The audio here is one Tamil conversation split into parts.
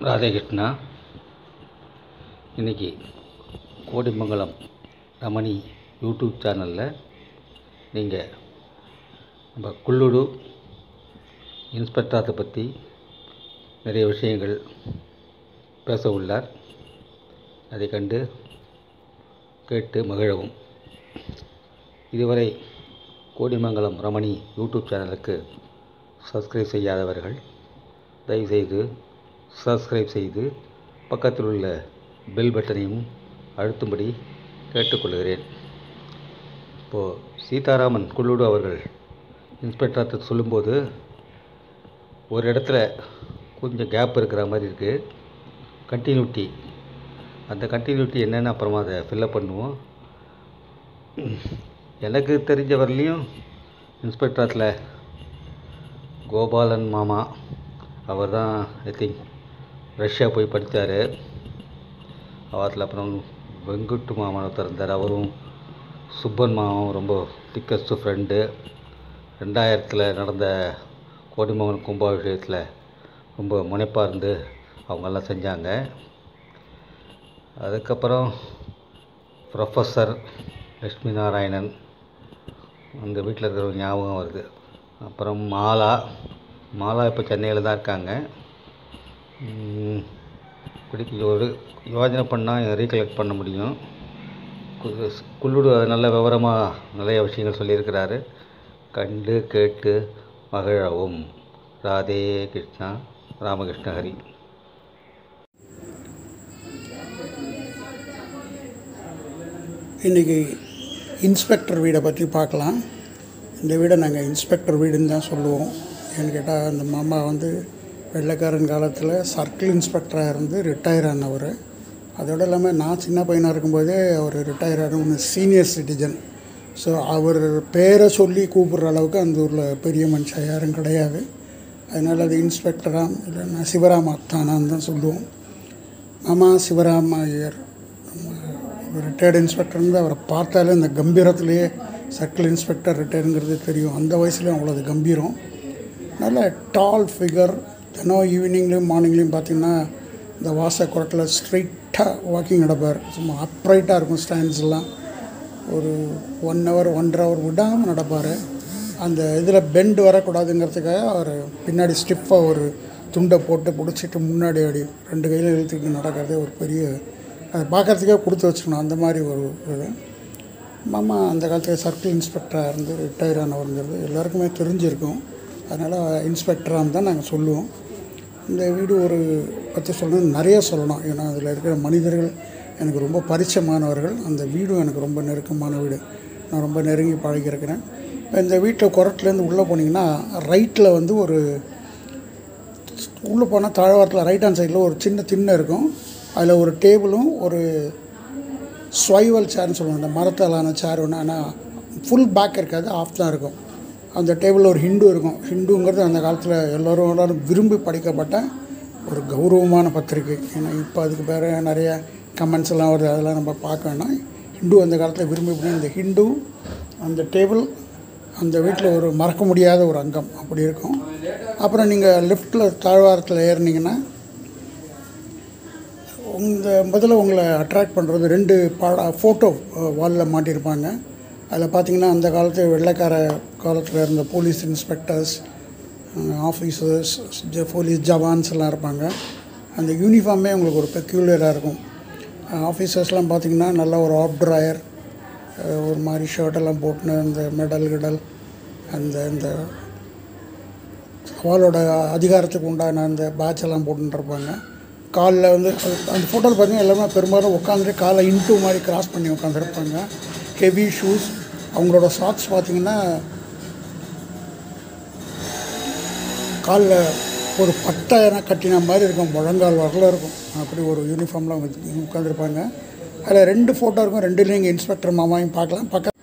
ராதேகிருஷ்ணா இன்றைக்கி கோடிமங்கலம் ரமணி யூடியூப் சேனலில் நீங்கள் நம்ம குள்ளூடு இன்ஸ்பெக்டராத்தை பற்றி நிறைய விஷயங்கள் பேச உள்ளார் அதை கண்டு கேட்டு மகிழவும் இதுவரை கோடிமங்கலம் ரமணி யூடியூப் சேனலுக்கு சப்ஸ்கிரைப் செய்யாதவர்கள் தயவுசெய்து சப்ஸ்கிரைப் செய்து பக்கத்தில் உள்ள பெல் பட்டனையும் அழுத்தும்படி கேட்டுக்கொள்கிறேன் இப்போது சீதாராமன் குள்ளூடு அவர்கள் இன்ஸ்பெக்டராத்தை சொல்லும்போது ஒரு இடத்துல கொஞ்சம் கேப் இருக்கிற மாதிரி இருக்குது கண்டினியூட்டி அந்த கண்டினியூட்டி என்னென்னு அப்புறமா அதை ஃபில்லப் பண்ணுவோம் எனக்கு தெரிஞ்ச வரலையும் இன்ஸ்பெக்டராத்தில் கோபாலன் மாமா அவர் தான் ஐ திங்க் ரஷ்யா போய் படித்தார் அவத்தில் அப்புறம் வெங்குட்டு மாமான் ஒருத்தர் இருந்தார் அவரும் சுப்பன் மாமாவும் ரொம்ப திக்கஸ்ட் ஃப்ரெண்டு ரெண்டாயிரத்தில் நடந்த கோடிமங்கலம் கும்பாபிஷேகத்தில் ரொம்ப முனைப்பாக இருந்து அவங்கெல்லாம் செஞ்சாங்க அதுக்கப்புறம் ப்ரொஃபஸர் லக்ஷ்மி நாராயணன் அந்த வீட்டில் இருக்கிற ஒரு ஞாபகம் வருது அப்புறம் மாலா மாலா இப்போ சென்னையில் தான் இருக்காங்க இப்படி ஒரு யோஜனை பண்ணால் ரீகலெக்ட் பண்ண முடியும் குள்ளூடு நல்ல விவரமாக நிறைய விஷயங்கள் சொல்லியிருக்கிறாரு கண்டு கேட்டு மகிழவும் ராதே கிருஷ்ணா ராமகிருஷ்ண ஹரி இன்றைக்கி இன்ஸ்பெக்டர் வீடை பற்றி பார்க்கலாம் இந்த வீடை நாங்கள் இன்ஸ்பெக்டர் வீடுன்னு தான் சொல்லுவோம் ஏன்னு கேட்டால் அந்த மாமா வந்து வெள்ளைக்காரன் காலத்தில் சர்க்கிள் இன்ஸ்பெக்டராக இருந்து ரிட்டையர் ஆனவர் அதோடு இல்லாமல் நான் சின்ன பையனாக இருக்கும்போதே அவர் ரிட்டையர் ஆன ஒன்று சீனியர் சிட்டிசன் ஸோ அவர் பேரை சொல்லி கூப்பிட்ற அளவுக்கு அந்த ஊரில் பெரிய மனுஷன் யாரும் கிடையாது அதனால் அது இன்ஸ்பெக்டராம் இல்லைன்னா சிவராம அத்தானான்னு தான் சொல்லுவோம் மாமா சிவராம ஐயர் ரிட்டையர்டு இன்ஸ்பெக்டர்ந்து அவரை பார்த்தாலே இந்த கம்பீரத்துலேயே சர்க்கிள் இன்ஸ்பெக்டர் ரிட்டையருங்கிறது தெரியும் அந்த வயசுலேயும் அவ்வளோது கம்பீரம் நல்ல டால் ஃபிகர் தினம் ஈவினிங்லேயும் மார்னிங்லேயும் பார்த்திங்கன்னா இந்த வாச குரட்டில் ஸ்ட்ரைட்டாக வாக்கிங் நடப்பார் சும்மா அப்ரைட்டாக இருக்கும் ஸ்டாண்ட்ஸ் எல்லாம் ஒரு ஒன் ஹவர் ஒன்றரை ஹவர் விடாமல் நடப்பார் அந்த இதில் பெண்டு வரக்கூடாதுங்கிறதுக்காக அவர் பின்னாடி ஸ்டிப்பாக ஒரு துண்டை போட்டு பிடிச்சிட்டு முன்னாடி அடி ரெண்டு கையில் இழுத்துக்கிட்டு நடக்கிறதே ஒரு பெரிய அதை பார்க்குறதுக்கே கொடுத்து வச்சுக்கணும் அந்த மாதிரி ஒரு இது மாமா அந்த காலத்தில் சர்க்கிள் இன்ஸ்பெக்டராக இருந்து ரிட்டையர் ஆனவருங்கிறது எல்லாருக்குமே தெரிஞ்சிருக்கும் அதனால் இன்ஸ்பெக்டராக தான் நாங்கள் சொல்லுவோம் இந்த வீடு ஒரு பற்றி சொல்லணும் நிறைய சொல்லணும் ஏன்னா அதில் இருக்கிற மனிதர்கள் எனக்கு ரொம்ப பரிச்சயமானவர்கள் அந்த வீடும் எனக்கு ரொம்ப நெருக்கமான வீடு நான் ரொம்ப நெருங்கி பழகியிருக்கிறேன் இப்போ இந்த வீட்டில் குரட்டிலேருந்து உள்ளே போனீங்கன்னா ரைட்டில் வந்து ஒரு உள்ளே போனால் தாழ்வாரத்தில் ரைட் ஹேண்ட் சைடில் ஒரு சின்ன திண்ணை இருக்கும் அதில் ஒரு டேபிளும் ஒரு ஸ்வைவல் சேர்னு சொல்லுவாங்க இந்த மரத்தாலான சேர் ஒன்று ஆனால் ஃபுல் பேக் இருக்காது ஆஃப் தான் இருக்கும் அந்த டேபிளில் ஒரு ஹிண்டு இருக்கும் ஹிண்டுங்கிறது அந்த காலத்தில் எல்லோரும் எல்லாரும் விரும்பி படிக்கப்பட்ட ஒரு கௌரவமான பத்திரிக்கை ஏன்னா இப்போ அதுக்கு பேர் நிறைய கமெண்ட்ஸ் எல்லாம் வருது அதெல்லாம் நம்ம பார்க்க வேணாம் ஹிந்து அந்த காலத்தில் விரும்பி பண்ணி இந்த ஹிண்டு அந்த டேபிள் அந்த வீட்டில் ஒரு மறக்க முடியாத ஒரு அங்கம் அப்படி இருக்கும் அப்புறம் நீங்கள் லிஃப்ட்டில் தாழ்வாரத்தில் ஏறினீங்கன்னா இந்த முதல்ல உங்களை அட்ராக்ட் பண்ணுறது ரெண்டு பாடா ஃபோட்டோ வாலில் மாட்டியிருப்பாங்க அதில் பார்த்தீங்கன்னா அந்த காலத்து வெள்ளைக்கார காலத்தில் இருந்த police inspectors officers police jawans எல்லாம் இருப்பாங்க அந்த யூனிஃபார்மே உங்களுக்கு ஒரு பெக்யூலியராக இருக்கும் ஆஃபீஸர்ஸ்லாம் பார்த்திங்கன்னா நல்லா ஒரு ஆஃப் ட்ராயர் ஒரு மாதிரி ஷர்ட்டெல்லாம் போட்டுன்னு அந்த மெடல் கிடல் அந்த இந்த அவளோட அதிகாரத்துக்கு உண்டான அந்த பேட்ச் எல்லாம் போட்டுருப்பாங்க காலில் வந்து அந்த ஃபோட்டோவில் பார்த்தீங்கன்னா எல்லாமே பெரும்பாலும் உட்காந்துட்டு காலை இன்ட்டு மாதிரி கிராஸ் பண்ணி உட்காந்துருப்பாங்க ஹெவி ஷூஸ் அவங்களோட சாக்ஸ் பார்த்திங்கன்னா காலில் ஒரு பட்டை கட்டின மாதிரி இருக்கும் முழங்கால் வரல இருக்கும் அப்படி ஒரு யூனிஃபார்மில் அவங்க உட்காந்துருப்பாங்க அதில் ரெண்டு ஃபோட்டோ இருக்கும் ரெண்டுலேயும் இங்கே இன்ஸ்பெக்டர் மாமாவையும் பார்க்கலாம் பக்க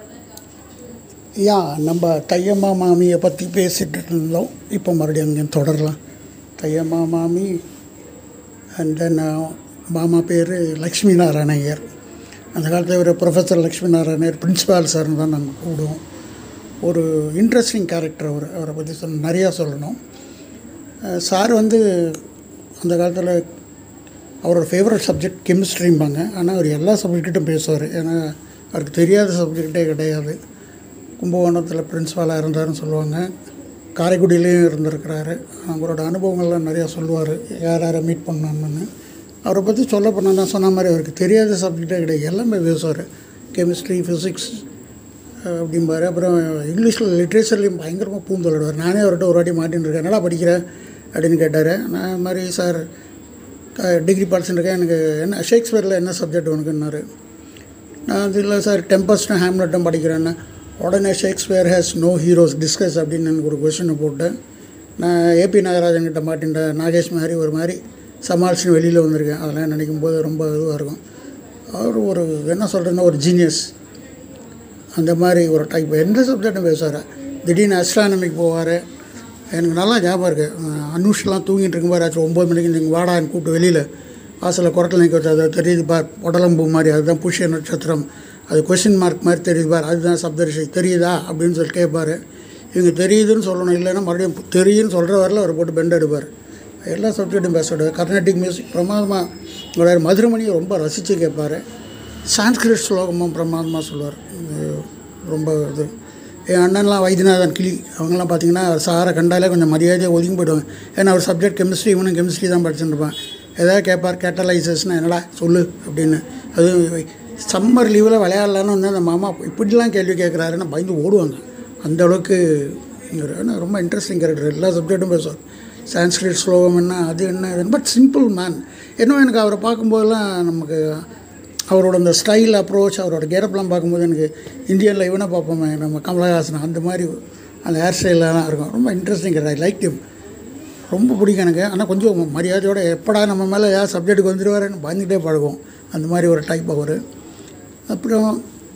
யா நம்ம தையம்மா மாமியை பற்றி பேசிகிட்டு இருந்தோம் இப்போ மறுபடியும் அங்கே தொடரலாம் தையம்மா மாமி அண்ட் தென் மாமா பேர் லக்ஷ்மி நாராயணய்யர் அந்த காலத்தில் ஒரு ப்ரொஃபஸர் லக்ஷ்மி நாராயணர் பிரின்ஸிபால் சார்னு தான் நாங்கள் கூடுவோம் ஒரு இன்ட்ரெஸ்டிங் கேரக்டர் அவர் அவரை பற்றி சொல்ல நிறையா சொல்லணும் சார் வந்து அந்த காலத்தில் அவரோட ஃபேவரட் சப்ஜெக்ட் கெமிஸ்ட்ரிம்பாங்க ஆனால் அவர் எல்லா சப்ஜெக்ட்டும் பேசுவார் ஏன்னா அவருக்கு தெரியாத சப்ஜெக்டே கிடையாது கும்பகோணத்தில் பிரின்ஸ்பாலாக இருந்தாருன்னு சொல்லுவாங்க காரைக்குடியிலையும் இருந்திருக்கிறாரு அவரோட அனுபவங்கள்லாம் நிறையா சொல்லுவார் யார் யாரை மீட் பண்ணணுன்னு அவரை பற்றி சொல்ல போனால் நான் சொன்ன மாதிரி அவருக்கு தெரியாத சப்ஜெக்டே கிடையாது எல்லாமே பேசுவார் கெமிஸ்ட்ரி ஃபிசிக்ஸ் அப்படிம்பாரு அப்புறம் இங்கிலீஷில் லிட்ரேச்சர்லேயும் பயங்கரமாக பூந்தொழிடுவார் நானே அவர்கிட்ட ஒரு வாட்டி மாட்டின்னு இருக்கேன் என்னடா படிக்கிறேன் அப்படின்னு கேட்டார் நான் இது மாதிரி சார் டிகிரி படிச்சுட்டு இருக்கேன் எனக்கு என்ன ஷேக்ஸ்பியரில் என்ன சப்ஜெக்ட் உனக்குன்னாரு நான் அது இல்லை சார் டெம்பஸ்ட்டும் ஹேம்லெட்டும் படிக்கிறேன்னு உடனே Shakespeare has no heroes discuss அப்படின்னு எனக்கு ஒரு கொஷினை போட்டேன் நான் ஏபி நாகராஜன் கிட்ட மாட்டின்ட்டேன் நாகேஷ் மாதிரி ஒரு மாதிரி சமாளிச்சுன்னு வெளியில் வந்திருக்கேன் அதெல்லாம் நினைக்கும் போது ரொம்ப இதுவாக இருக்கும் அவர் ஒரு என்ன சொல்கிறேன்னா ஒரு ஜீனியஸ் அந்த மாதிரி ஒரு டைப் எந்த சப்ஜெக்டும் பேசுவார் திடீர்னு அஸ்ட்ரானமிக் போவார் எனக்கு நல்லா ஞாபகம் இருக்குது அனுஷ்லாம் தூங்கிட்டு இருக்கும்போது ஆச்சு ஒம்பது மணிக்கு நீங்கள் வாடான்னு கூப்பிட்டு வெளியில் வாசலில் குரட்டில் நிற்க வச்சு அது தெரியுது பார் உடலம்பு மாதிரி அதுதான் புஷ்ய நட்சத்திரம் அது கொஷின் மார்க் மாதிரி தெரியுது பார் அதுதான் சப்தரிஷி தெரியுதா அப்படின்னு சொல்லி கேட்பார் இவங்க தெரியுதுன்னு சொல்லணும் இல்லைன்னா மறுபடியும் தெரியுதுன்னு சொல்கிற வரல அவர் போட்டு பெண்ட் எடுப்பார் எல்லா சப்ஜெக்ட்டும் பேசுவார் கர்நாடிக் மியூசிக் பிரமாதமாக மதுரமணியை ரொம்ப ரசித்து கேட்பார் சான்ஸ்கிரிட் ஸ்லோகமும் பிரமாதமாக சொல்லுவார் இது ரொம்ப இது என் அண்ணன்லாம் வைத்தியநாதன் கிளி அவங்கெல்லாம் பார்த்தீங்கன்னா சாரை கண்டாலே கொஞ்சம் மரியாதையாக ஒதுங்கி போயிடுவாங்க ஏன்னா அவர் சப்ஜெக்ட் கெமிஸ்ட்ரி இவனும் கெமிஸ்ட்ரி தான் படிச்சுட்டு இருப்பான் ஏதாவது கேட்பார் கேட்டலைசஸ்னால் என்னடா சொல்லு அப்படின்னு அது சம்மர் லீவில் விளையாடலான்னு வந்து அந்த மாமா இப்படிலாம் கேள்வி கேட்குறாருன்னு பயந்து ஓடுவாங்க அந்த அளவுக்கு ஏன்னா ரொம்ப இன்ட்ரெஸ்டிங் கேரக்டர் எல்லா சப்ஜெக்ட்டும் பேசுவார் சான்ஸ்கிரிட் ஸ்லோகம் என்ன அது என்ன இது பட் சிம்பிள் மேன் இன்னும் எனக்கு அவரை பார்க்கும்போதெல்லாம் நமக்கு அவரோட அந்த ஸ்டைல் அப்ரோச் அவரோட கெரப்லாம் பார்க்கும்போது எனக்கு இந்தியனில் இவனை பார்ப்போமே நம்ம கமலஹாசன் அந்த மாதிரி அந்த ஹேர் ஸ்டைலெலாம் இருக்கும் ரொம்ப இன்ட்ரெஸ்டிங் ஐ லைக் him ரொம்ப பிடிக்கும் எனக்கு ஆனால் கொஞ்சம் மரியாதையோட எப்படா நம்ம மேலே ஏதாவது சப்ஜெக்ட்டுக்கு வந்துடுவாருன்னு பயந்துகிட்டே பழகும் அந்த மாதிரி ஒரு டைப் அவர் அப்புறம்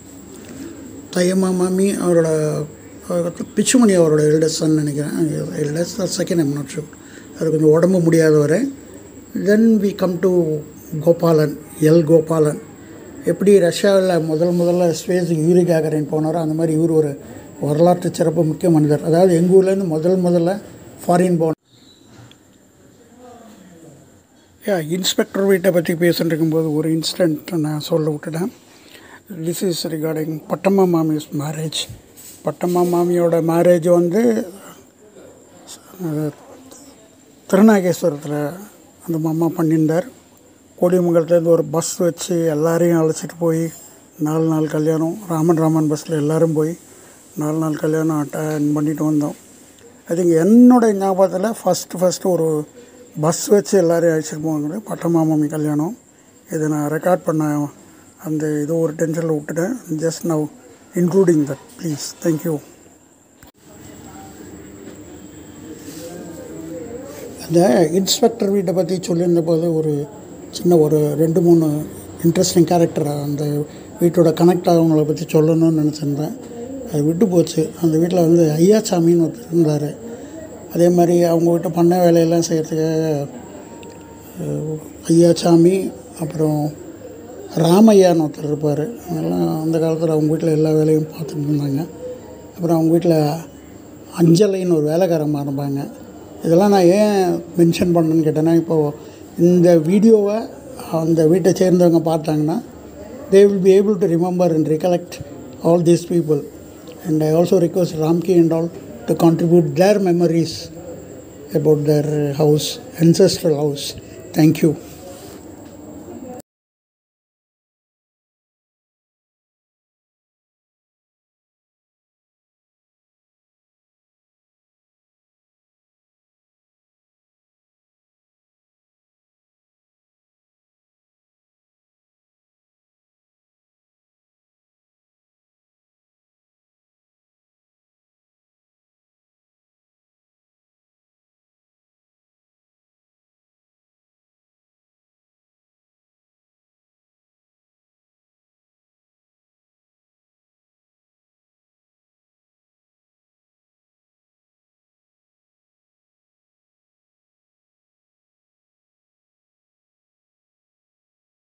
தையம்மா மாமி அவரோட பிச்சுமணி அவரோட எல்டஸ்ட் சன் நினைக்கிறேன் eldest second I'm not sure அவர் கொஞ்சம் உடம்பு முடியாதவர் then we come to Gopalan L Gopalan எப்படி ரஷ்யாவில் முதல் முதல்ல ஸ்பேஸுக்கு யூரி கேகரின் போனாரோ அந்த மாதிரி இவர் ஒரு வரலாற்று சிறப்பு முக்கிய மனிதர் அதாவது எங்கள் ஊர்லேருந்து முதல் முதல்ல ஃபாரின் போன யா இன்ஸ்பெக்டர் வீட்டை பற்றி பேசிட்டு இருக்கும்போது ஒரு இன்சிடெண்ட் நான் சொல்ல விட்டுட்டேன் திஸ் இஸ் ரிகார்டிங் பட்டம்மா மாமிஸ் மேரேஜ் பட்டம்மா மாமியோட மேரேஜ் வந்து அஹ், திருநாகேஸ்வரத்தில் அந்த மாமா பண்ணியிருந்தார் கோடிமங்கலத்துலேருந்து ஒரு பஸ் வச்சு எல்லாரையும் அழைச்சிட்டு போய் நாலு நாள் கல்யாணம் ராமன் ராமன் பஸ்ஸில் எல்லோரும் போய் நாலு நாள் கல்யாணம் அட்டன் பண்ணிட்டு வந்தோம் ஐ திங்க் என்னோட ஞாபகத்தில் ஃபஸ்ட்டு ஃபஸ்ட்டு ஒரு பஸ் வச்சு எல்லோரையும் அழைச்சிட்டு போவாங்க பட்டம்மா மாமி கல்யாணம் இதை நான் ரெக்கார்ட் பண்ண அந்த இது ஒரு டென்ஷனில் விட்டுட்டேன் just now including that please thank you அந்த இன்ஸ்பெக்டர் வீட்டை பற்றி சொல்லியிருந்த போது ஒரு சின்ன ஒரு ரெண்டு மூணு இன்ட்ரெஸ்டிங் கேரக்டர் அந்த வீட்டோட கனெக்ட் ஆகவங்கள பற்றி சொல்லணும்னு நினச்சிருந்தேன் அது விட்டு போச்சு அந்த வீட்டில் வந்து ஐயாசாமின்னு ஒருத்தர் இருந்தார் அதே மாதிரி அவங்க வீட்டு பண்ண வேலையெல்லாம் செய்கிறதுக்காக அஹ், ஐயாசாமி அப்புறம் ராமையான்னு ஒருத்தர் இருப்பார் அதெல்லாம் அந்த காலத்தில் அவங்க வீட்டில் எல்லா வேலையும் பார்த்துட்டு இருந்தாங்க அப்புறம் அவங்க வீட்டில் அஞ்சலைன்னு ஒரு வேலைக்காரமாக இருப்பாங்க இதெல்லாம் நான் ஏன் மென்ஷன் பண்ணேன்னு கேட்டேன்னா இப்போது இந்த வீடியோவை அந்த வீட்டை சேர்ந்தவங்க பார்த்தாங்கன்னா they will be able to remember and recollect all these people and I also request Ramki and all to contribute their memories about their house, ancestral house. Thank you.